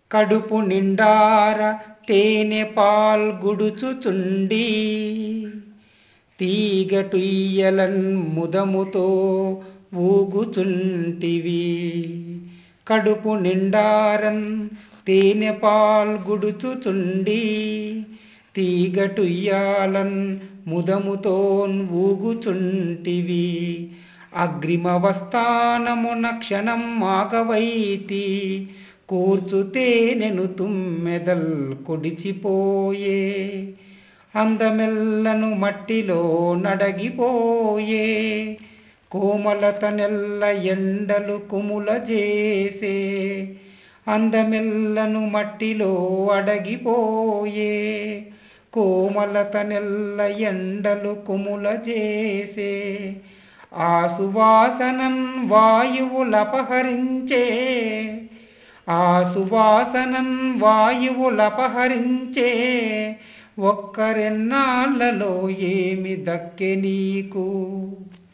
కడుపు నిండార తేనె పాల్గుడుచుచుండి తీగటుయ్యలన్ ముదముతో ఊగుచుంటివి కడుపు నిండారన్ తేనె పాల్గుడుచుచుండి తీగటుయ్యాలన్ ముదముతోన్ ఊగుచుంటివి అగ్రిమవస్థానమున క్షణం ఆగవైతి కూర్చుతేనెను తుమ్మెదల్ కొడిచిపోయే అందమెల్లను మట్టిలో నడగిపోయే కోమలత నెల్ల ఎండలు కుముల చేసే అందమెల్లను మట్టిలో అడగిపోయే కోమలత నెల్ల ఎండలు కుముల చేసే ఆ సువాసనన్ వాయువులపహరించే ఆ సువాసనన్ వాయువులపహరించే ఒక్కరెన్నాళ్ళలో ఏమి దక్కె నీకు